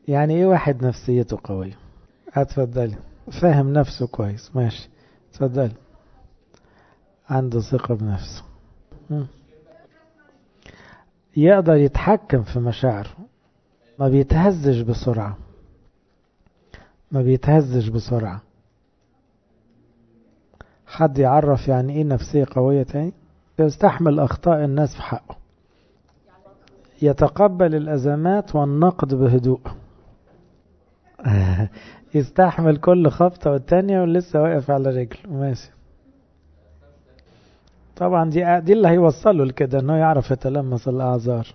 يعني ايه واحد نفسيته قوية اتفضلي فاهم نفسه كويس ماشي اتفضلي عنده ثقة بنفسه مم. يقدر يتحكم في مشاعره ما بيتهزش بسرعة ما بيتهزش بسرعة حد يعرف يعني ايه نفسية قوية تاني يستحمل اخطاء الناس في حقه يتقبل الازمات والنقد بهدوء يستحمل كل خبطة والتانية ولسه واقف على رجله ماشي طبعا دي دي اللي هيوصله لكده انه يعرف يتلمس الاعذار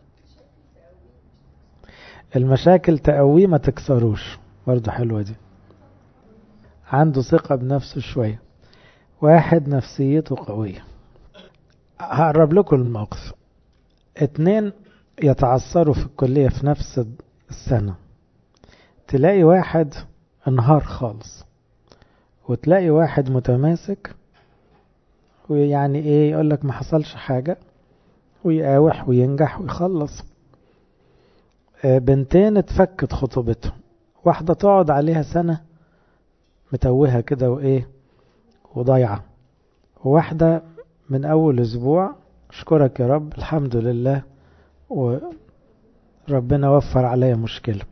المشاكل تقويه ما تكسروش برضه حلوة دي عنده ثقة بنفسه شوية واحد نفسيته قوية هقرب لكم الموقف اتنين يتعثروا في الكلية في نفس السنة تلاقي واحد انهار خالص وتلاقي واحد متماسك ويعني ايه يقول لك ما حصلش حاجة ويقاوح وينجح ويخلص بنتين اتفكت خطوبتهم واحدة تقعد عليها سنة متوهة كده وايه وضايعة وواحدة من اول اسبوع اشكرك يا رب الحمد لله وربنا وفر عليا مشكلة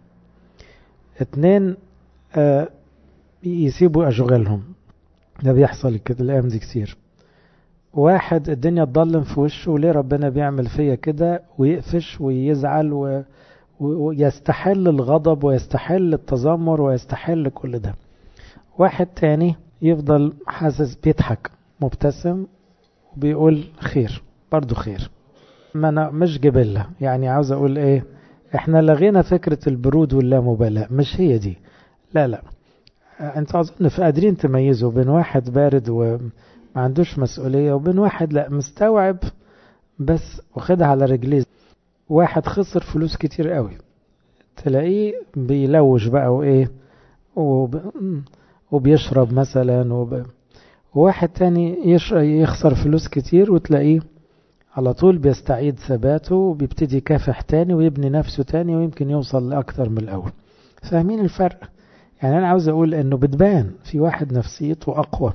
اتنين آه يسيبوا اشغالهم ده بيحصل كده الايام دي كتير واحد الدنيا تضلم في وشه وليه ربنا بيعمل فيا كده ويقفش ويزعل و... ويستحل الغضب ويستحل التذمر ويستحل كل ده واحد تاني يفضل حاسس بيضحك مبتسم وبيقول خير برضو خير ما أنا مش جبلة يعني عاوز أقول إيه إحنا لغينا فكرة البرود واللامبالاة مش هي دي لا لا أنت أظن قادرين تميزوا بين واحد بارد وما عندوش مسؤولية وبين واحد لا مستوعب بس واخدها على رجليه واحد خسر فلوس كتير قوي تلاقيه بيلوش بقى وإيه وب... وبيشرب مثلا وب... وواحد تاني يش... يخسر فلوس كتير وتلاقيه على طول بيستعيد ثباته وبيبتدي يكافح تاني ويبني نفسه تاني ويمكن يوصل لأكتر من الأول فاهمين الفرق يعني أنا عاوز أقول أنه بتبان في واحد نفسيته أقوى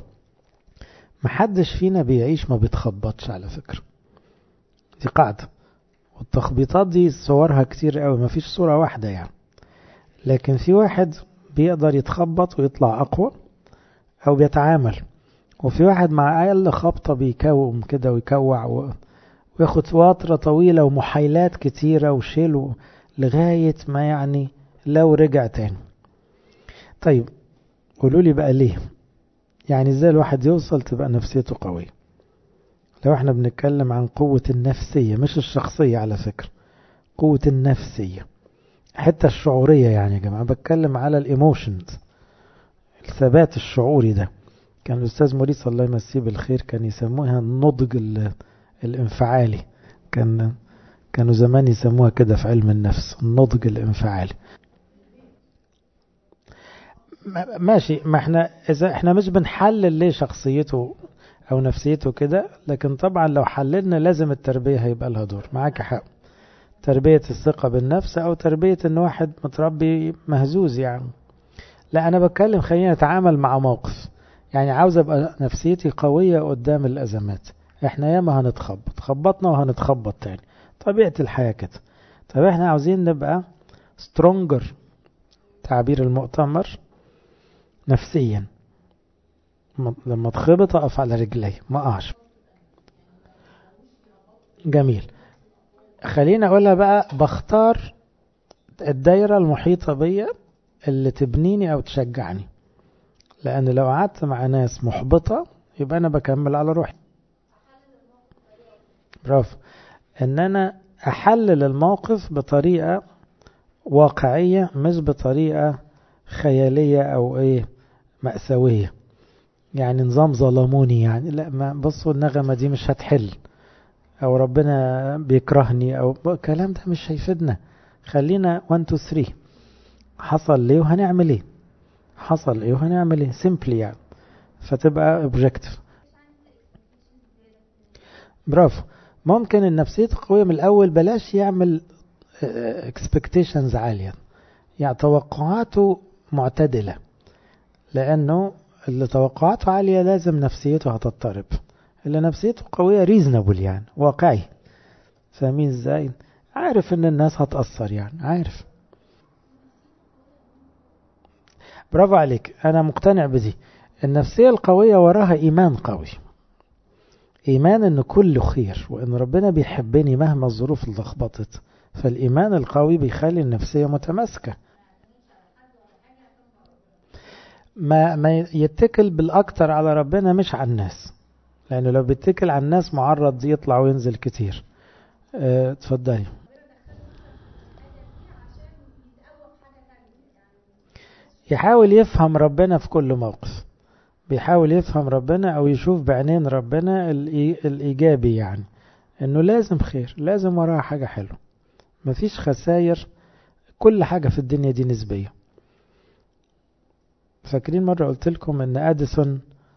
محدش فينا بيعيش ما بيتخبطش على فكرة دي قاعدة والتخبيطات دي صورها كتير قوي ما فيش صورة واحدة يعني لكن في واحد بيقدر يتخبط ويطلع أقوى أو بيتعامل وفي واحد مع أقل خبطة بيكوم كده ويكوع و... وياخد فترة طويلة ومحايلات كتيرة وشيله لغاية ما يعني لو رجع تاني طيب قولوا لي بقى ليه يعني ازاي الواحد يوصل تبقى نفسيته قوية لو احنا بنتكلم عن قوة النفسية مش الشخصية على فكرة قوة النفسية حتى الشعورية يعني يا جماعة بتكلم على الايموشنز الثبات الشعوري ده كان الأستاذ موريس الله يمسيه بالخير كان يسموها النضج الانفعالي كان كانوا زمان يسموها كده في علم النفس النضج الانفعالي ماشي ما احنا اذا احنا مش بنحلل ليه شخصيته او نفسيته كده لكن طبعا لو حللنا لازم التربية هيبقى لها دور معاك حق تربية الثقة بالنفس او تربية ان واحد متربي مهزوز يعني لا انا بتكلم خلينا نتعامل مع موقف يعني عاوز ابقى نفسيتي قوية قدام الازمات احنا ياما هنتخبط خبطنا وهنتخبط تاني طبيعة الحياة كده طب احنا عاوزين نبقى سترونجر تعبير المؤتمر نفسيا لما اتخبط اقف على رجلي ما اقعش جميل خليني اقولها بقى بختار الدايرة المحيطة بيا اللي تبنيني او تشجعني لان لو قعدت مع ناس محبطة يبقى انا بكمل على روحي برافو ان انا احلل الموقف بطريقة واقعية مش بطريقة خيالية او ايه مأساوية يعني نظام ظلموني يعني لا ما بصوا النغمة دي مش هتحل او ربنا بيكرهني او الكلام ده مش هيفيدنا خلينا 1 2 3 حصل ليه وهنعمل ايه حصل ايه وهنعمل ايه سيمبلي يعني فتبقى اوبجكتيف برافو ممكن النفسية قوية من الأول بلاش يعمل اكسبكتيشنز عالية يعني توقعاته معتدلة لأنه اللي توقعاته عالية لازم نفسيته هتضطرب اللي نفسيته قوية ريزنبل يعني واقعي فاهمين ازاي عارف ان الناس هتأثر يعني عارف برافو عليك انا مقتنع بدي النفسية القوية وراها ايمان قوي ايمان ان كله خير وان ربنا بيحبني مهما الظروف لخبطت فالايمان القوي بيخلي النفسية متماسكة ما ما يتكل بالاكتر على ربنا مش على الناس لانه لو بيتكل على الناس معرض يطلع وينزل كتير اه اتفضلي يحاول يفهم ربنا في كل موقف بيحاول يفهم ربنا او يشوف بعينين ربنا الايجابي يعني انه لازم خير لازم وراها حاجة حلوة مفيش خساير كل حاجة في الدنيا دي نسبية فاكرين مرة قلت لكم ان اديسون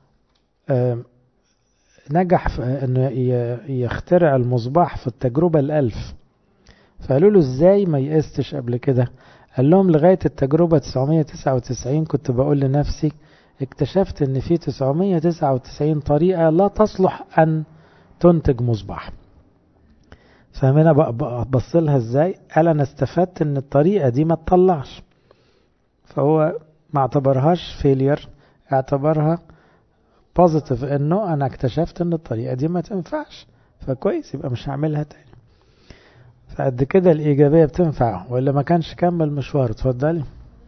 نجح في انه يخترع المصباح في التجربة الالف فقالوا له ازاي ما يقستش قبل كده قال لهم لغاية التجربة 999 كنت بقول لنفسي اكتشفت ان في 999 طريقة لا تصلح ان تنتج مصباح فاهمين بص لها ازاي قال انا استفدت ان الطريقة دي ما تطلعش فهو ما اعتبرهاش فيلير اعتبرها بوزيتيف انه انا اكتشفت ان الطريقة دي ما تنفعش فكويس يبقى مش هعملها تاني فقد كده الايجابية بتنفع ولا ما كانش كمل مشواره اتفضلي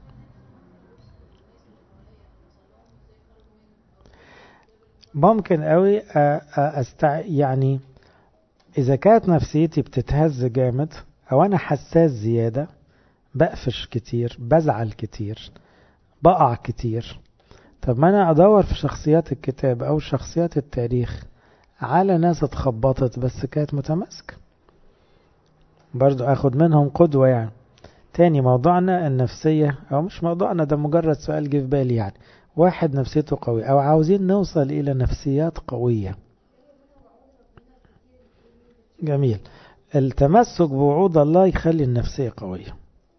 ممكن قوي أستع... يعني إذا كانت نفسيتي بتتهز جامد أو أنا حساس زيادة بقفش كتير بزعل كتير بقع كتير طب ما أنا أدور في شخصيات الكتاب أو شخصيات التاريخ على ناس اتخبطت بس كانت متماسكة برضو أخد منهم قدوة يعني تاني موضوعنا النفسية أو مش موضوعنا ده مجرد سؤال جه في بالي يعني واحد نفسيته قوية أو عاوزين نوصل إلى نفسيات قوية جميل التمسك بوعود الله يخلي النفسية قوية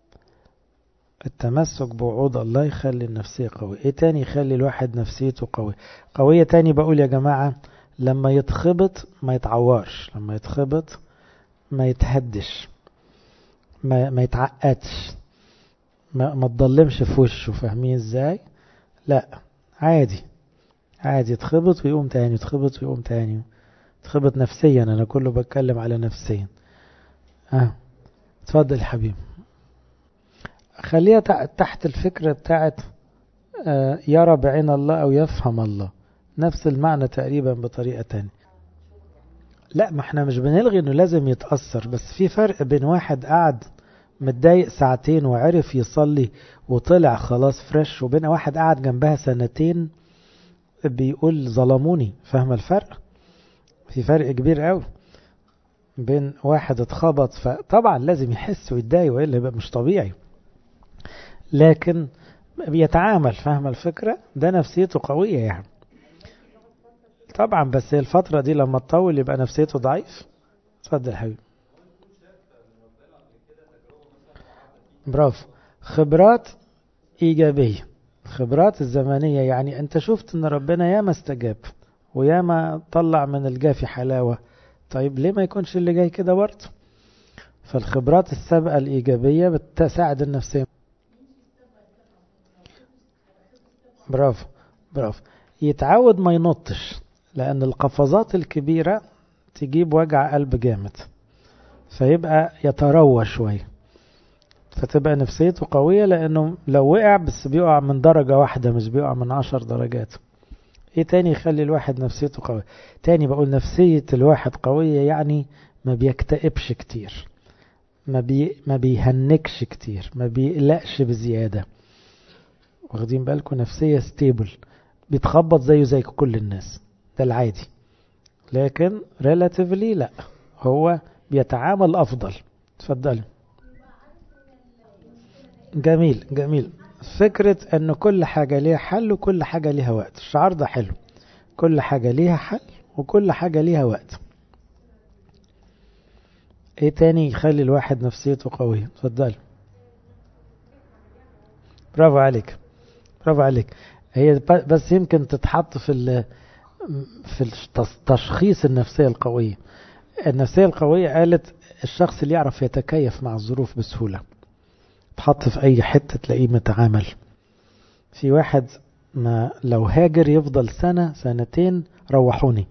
التمسك بوعود الله يخلي النفسية قوية ايه تاني يخلي الواحد نفسيته قوية قوية تاني بقول يا جماعة لما يتخبط ما يتعورش لما يتخبط ما يتهدش ما, ما يتعقدش ما, ما تضلمش في وشه فاهمين ازاي لا عادي عادي يتخبط ويقوم تاني يتخبط ويقوم تاني يتخبط نفسيا انا كله بتكلم على نفسيا اه اتفضل يا حبيبي خليها تحت الفكرة بتاعت آه يرى بعين الله او يفهم الله نفس المعنى تقريبا بطريقة تانية لا ما احنا مش بنلغي انه لازم يتأثر بس في فرق بين واحد قعد متضايق ساعتين وعرف يصلي وطلع خلاص فريش وبين واحد قعد جنبها سنتين بيقول ظلموني فاهم الفرق في فرق كبير قوي بين واحد اتخبط فطبعا لازم يحس ويتضايق والا يبقى مش طبيعي لكن بيتعامل فاهم الفكرة ده نفسيته قوية يعني طبعا بس الفترة دي لما تطول يبقى نفسيته ضعيف اتفضل حبيبي برافو خبرات إيجابية خبرات الزمنية يعني أنت شفت أن ربنا ياما استجاب وياما طلع من الجافي حلاوة طيب ليه ما يكونش اللي جاي كده برضه فالخبرات السابقة الإيجابية بتساعد النفسية برافو برافو يتعود ما ينطش لأن القفزات الكبيرة تجيب وجع قلب جامد فيبقى يتروى شويه فتبقى نفسيته قوية لأنه لو وقع بس بيقع من درجة واحدة مش بيقع من عشر درجات ايه تاني يخلي الواحد نفسيته قوية تاني بقول نفسية الواحد قوية يعني ما بيكتئبش كتير ما, بي ما بيهنكش كتير ما بيقلقش بزيادة واخدين بالكم نفسية ستيبل بيتخبط زيه زي كل الناس ده العادي لكن relatively لا هو بيتعامل أفضل تفضلي جميل جميل فكرة ان كل حاجة ليها حل وكل حاجة ليها وقت الشعار ده حلو كل حاجة ليها حل وكل حاجة ليها وقت ايه تاني يخلي الواحد نفسيته قوية اتفضل برافو عليك برافو عليك هي بس يمكن تتحط في في تشخيص النفسية القوية النفسية القوية قالت الشخص اللي يعرف يتكيف مع الظروف بسهولة تحط في أي حتة تلاقيه متعامل في واحد ما لو هاجر يفضل سنة سنتين روحوني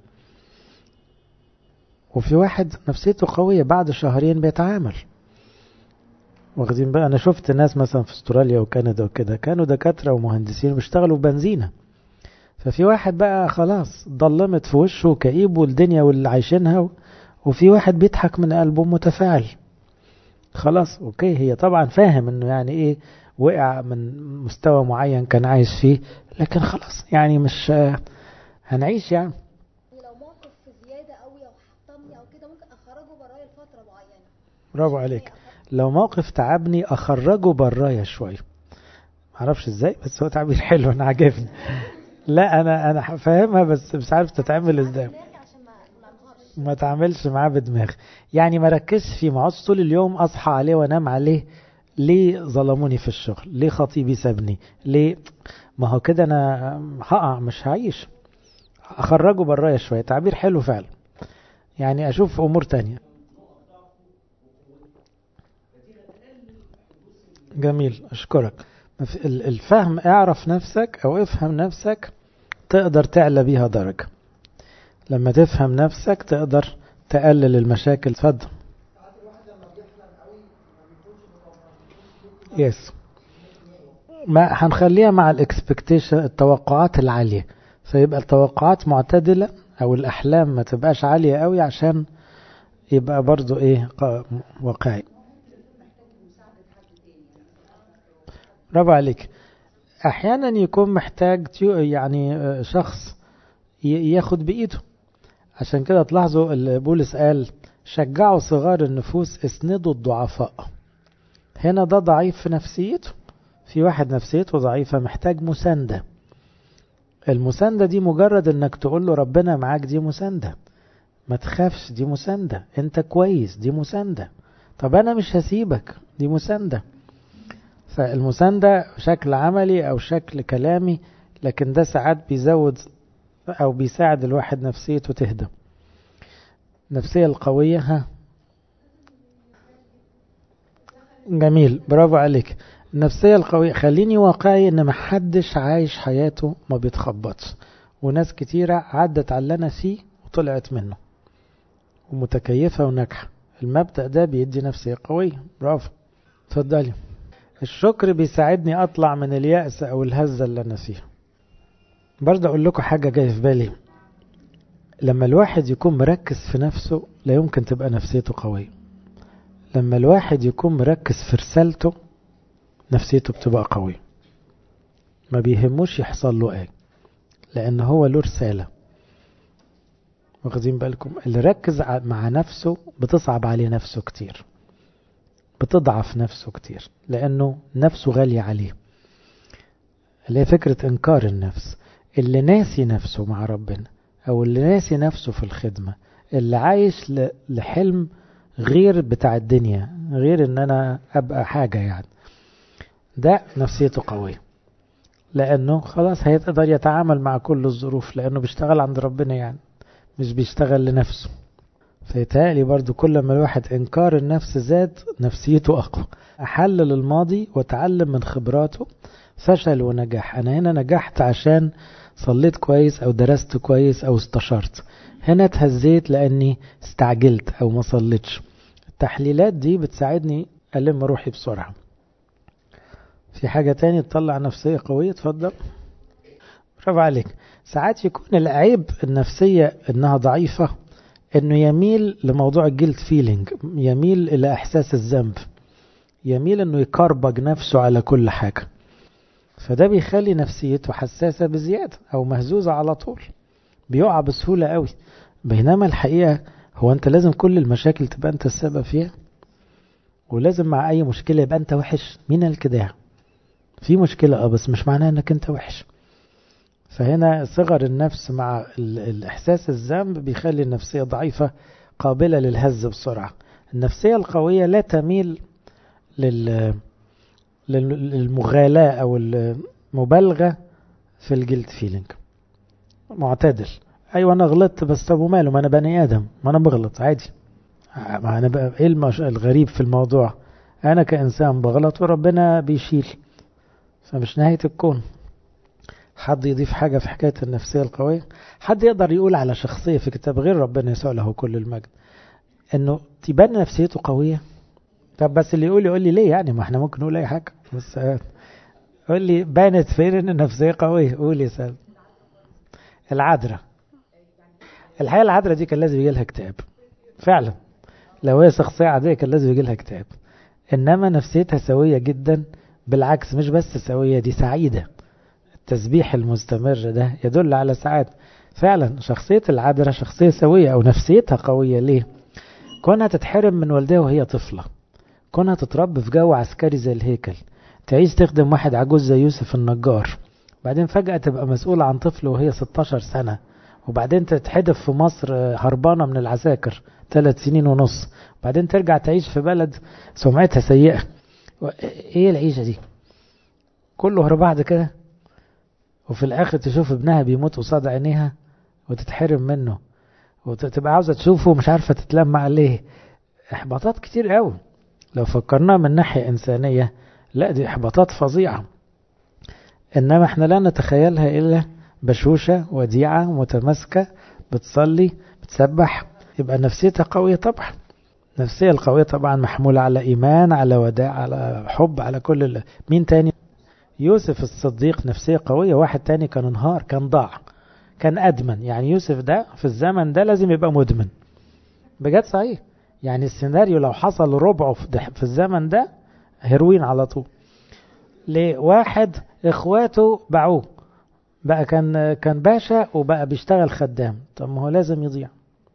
وفي واحد نفسيته قوية بعد شهرين بيتعامل واخدين بقى انا شفت ناس مثلا في استراليا وكندا وكده كانوا دكاتره ومهندسين بيشتغلوا بنزينه ففي واحد بقى خلاص ضلمت في وشه كئيب والدنيا واللي عايشينها وفي واحد بيضحك من قلبه متفاعل خلاص اوكي هي طبعا فاهم انه يعني ايه وقع من مستوى معين كان عايش فيه لكن خلاص يعني مش هنعيش يعني لو موقف زياده قوي او حطمني او كده ممكن اخرجه برايا لفتره معينه برافو عليك لو موقف تعبني اخرجه برايا شويه معرفش ازاي بس هو تعبير حلو انا عاجبني لا انا انا فاهمها بس مش عارف تتعمل ازاي ما تعملش معاه بدماغ يعني ما ركزش فيه ما اقعدش طول اليوم اصحى عليه وانام عليه ليه ظلموني في الشغل ليه خطيبي سابني ليه ما هو كده انا هقع مش هعيش اخرجه برايا شويه تعبير حلو فعلا يعني اشوف امور تانية جميل اشكرك الفهم اعرف نفسك او افهم نفسك تقدر تعلى بيها درجة لما تفهم نفسك تقدر تقلل المشاكل اتفضل يس ما هنخليها مع الاكسبكتيشن التوقعات العالية فيبقى التوقعات معتدلة او الاحلام ما تبقاش عالية قوي عشان يبقى برضو ايه واقعي برافو عليك احيانا يكون محتاج يعني شخص ياخد بايده عشان كده تلاحظوا بولس قال شجعوا صغار النفوس اسندوا الضعفاء هنا ده ضعيف في نفسيته في واحد نفسيته ضعيفة محتاج مساندة المساندة دي مجرد انك تقول له ربنا معاك دي مساندة ما تخافش دي مساندة انت كويس دي مساندة طب انا مش هسيبك دي مساندة فالمساندة شكل عملي أو شكل كلامي لكن ده ساعات بيزود أو بيساعد الواحد نفسيته تهدى النفسية القوية ها جميل برافو عليك النفسية القوية خليني واقعي ان محدش عايش حياته ما بيتخبطش وناس كتيرة عدت على اللي انا فيه وطلعت منه ومتكيفة وناجحة المبدأ ده بيدي نفسية قوية برافو اتفضلي الشكر بيساعدني اطلع من اليأس او الهزة اللي انا فيها برضه اقول لكم حاجة جاية في بالي لما الواحد يكون مركز في نفسه لا يمكن تبقى نفسيته قوية لما الواحد يكون مركز في رسالته نفسيته بتبقى قوية ما بيهموش يحصل له ايه لان هو له رسالة واخدين بالكم اللي ركز مع نفسه بتصعب عليه نفسه كتير بتضعف نفسه كتير لأنه نفسه غالية عليه اللي هي فكرة إنكار النفس اللي ناسي نفسه مع ربنا أو اللي ناسي نفسه في الخدمة اللي عايش لحلم غير بتاع الدنيا غير ان انا ابقى حاجة يعني ده نفسيته قوية لانه خلاص هيقدر يتعامل مع كل الظروف لانه بيشتغل عند ربنا يعني مش بيشتغل لنفسه فيتهيألي برضو كل ما الواحد إنكار النفس زاد نفسيته أقوى أحلل الماضي وتعلم من خبراته فشل ونجاح أنا هنا نجحت عشان صليت كويس أو درست كويس أو استشرت هنا اتهزيت لأني استعجلت أو ما صليتش التحليلات دي بتساعدني ألم روحي بسرعة في حاجة تاني تطلع نفسية قوية اتفضل برافو عليك ساعات يكون العيب النفسية انها ضعيفة انه يميل لموضوع الجلد فيلينج يميل الى احساس الذنب يميل انه يكربج نفسه على كل حاجة فده بيخلي نفسيته حساسة بزيادة او مهزوزة على طول بيقع بسهولة قوي بينما الحقيقة هو انت لازم كل المشاكل تبقى انت السبب فيها ولازم مع اي مشكلة يبقى انت وحش مين الكداع في مشكلة اه بس مش معناها انك انت وحش فهنا صغر النفس مع الإحساس الذنب بيخلي النفسية ضعيفة قابلة للهز بسرعة النفسية القوية لا تميل لل للمغالاة أو المبالغة في الجلد فيلينج معتدل أيوة أنا غلطت بس طب وماله ما أنا بني آدم ما أنا بغلط عادي ما أنا بقى إيه الغريب في الموضوع أنا كإنسان بغلط وربنا بيشيل فمش نهاية الكون حد يضيف حاجة في حكاية النفسية القوية حد يقدر يقول على شخصية في كتاب غير ربنا يسوع له كل المجد انه تبان نفسيته قوية طب بس اللي يقول يقول لي ليه يعني ما احنا ممكن نقول اي حاجة بس قول لي بانت فين ان النفسية قوية قول يا سام العذراء الحقيقة العذراء دي كان لازم يجي لها كتاب فعلا لو هي شخصية عادية كان لازم يجي لها كتاب انما نفسيتها سوية جدا بالعكس مش بس سوية دي سعيدة التسبيح المستمر ده يدل على سعادة فعلا شخصية العذراء شخصية سوية أو نفسيتها قوية ليه كونها تتحرم من والدها وهي طفلة كونها تتربى في جو عسكري زي الهيكل تعيش تخدم واحد عجوز زي يوسف النجار بعدين فجأة تبقى مسؤولة عن طفل وهي 16 سنة وبعدين تتحدف في مصر هربانة من العساكر ثلاث سنين ونص بعدين ترجع تعيش في بلد سمعتها سيئة ايه العيشة دي كله ورا بعض كده وفي الاخر تشوف ابنها بيموت قصاد عينيها وتتحرم منه وتبقى عاوزة تشوفه ومش عارفة تتلم عليه احباطات كتير قوي لو فكرناها من ناحية انسانية لا دي احباطات فظيعة انما احنا لا نتخيلها الا بشوشة وديعة متماسكة بتصلي بتسبح يبقى نفسيتها قوية طبعا النفسية القوية طبعا محمولة على إيمان على وداع على حب على كل ال... مين تاني يوسف الصديق نفسية قوية واحد تاني كان انهار كان ضاع كان أدمن يعني يوسف ده في الزمن ده لازم يبقى مدمن بجد صحيح يعني السيناريو لو حصل ربعه في الزمن ده هيروين على طول ليه واحد اخواته باعوه بقى كان كان باشا وبقى بيشتغل خدام طب ما هو لازم يضيع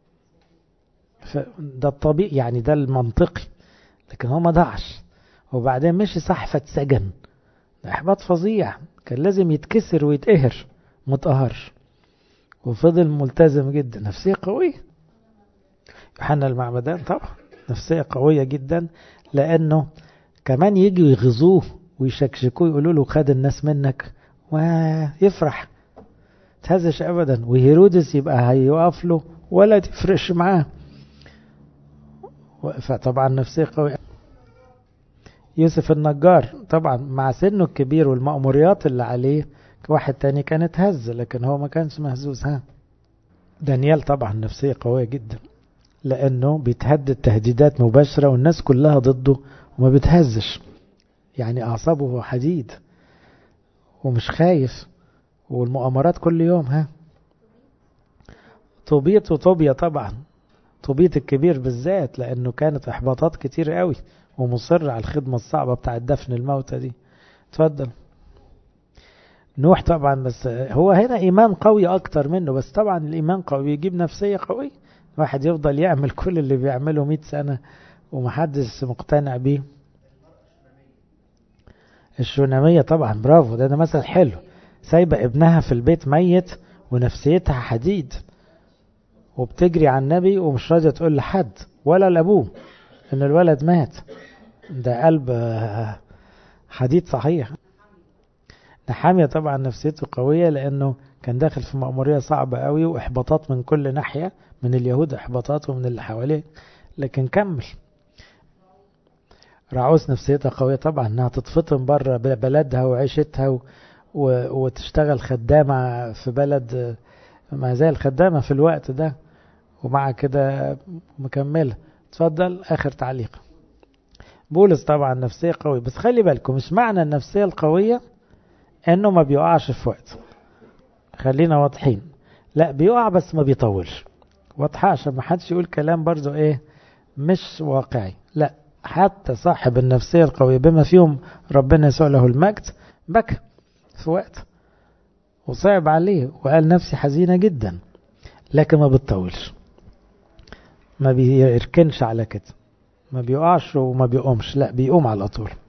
ده الطبيعي يعني ده المنطقي لكن هو ما ضاعش وبعدين مشي صح فاتسجن ده احباط فظيع كان لازم يتكسر ويتقهر متقهرش وفضل ملتزم جدا نفسية قوية يوحنا المعمدان طبعا نفسية قوية جدا لأنه كمان يجوا يغزوه ويشكشكوه يقولوا له خد الناس منك ويفرح تهزش أبدا وهيرودس يبقى هيقف له ولا تفرقش معاه فطبعا نفسية قوية يوسف النجار طبعا مع سنه الكبير والمأموريات اللي عليه واحد تاني كان اتهز لكن هو ما كانش مهزوز ها دانيال طبعا نفسية قوية جدا لأنه بيتهدد تهديدات مباشرة والناس كلها ضده وما بتهزش يعني أعصابه حديد ومش خايف والمؤامرات كل يوم ها طوبيت وطوبيا طبعا طوبيت الكبير بالذات لأنه كانت إحباطات كتير قوي ومصر على الخدمة الصعبة بتاع دفن الموتى دي اتفضل نوح طبعا بس هو هنا إيمان قوي أكتر منه بس طبعا الإيمان قوي يجيب نفسية قوية واحد يفضل يعمل كل اللي بيعمله مئة سنة ومحدش مقتنع بيه الشونامية طبعا برافو ده, ده مثل حلو سايبة ابنها في البيت ميت ونفسيتها حديد وبتجري على النبي ومش راضية تقول لحد ولا لأبوه ان الولد مات ده قلب حديد صحيح نحامية طبعا نفسيته قوية لأنه كان داخل في مأمورية صعبة قوي وإحباطات من كل ناحية من اليهود إحباطات ومن اللي حواليه لكن كمل رعوس نفسيتها قوية طبعا انها تتفطن بره بلدها وعيشتها و... و... وتشتغل خدامة في بلد ما زال خدامة في الوقت ده ومع كده مكملة اتفضل اخر تعليق بولس طبعا نفسية قوية بس خلي بالكم مش معنى النفسية القوية انه ما بيقعش في وقت خلينا واضحين لا بيقع بس ما بيطولش واضحة عشان ما حدش يقول كلام برضو ايه مش واقعي لا حتى صاحب النفسية القوية بما فيهم ربنا يسوع له المجد بكى في وقت وصعب عليه وقال نفسي حزينة جدا لكن ما بتطولش ما بيركنش على كده ما بيقعش وما بيقومش لا بيقوم على طول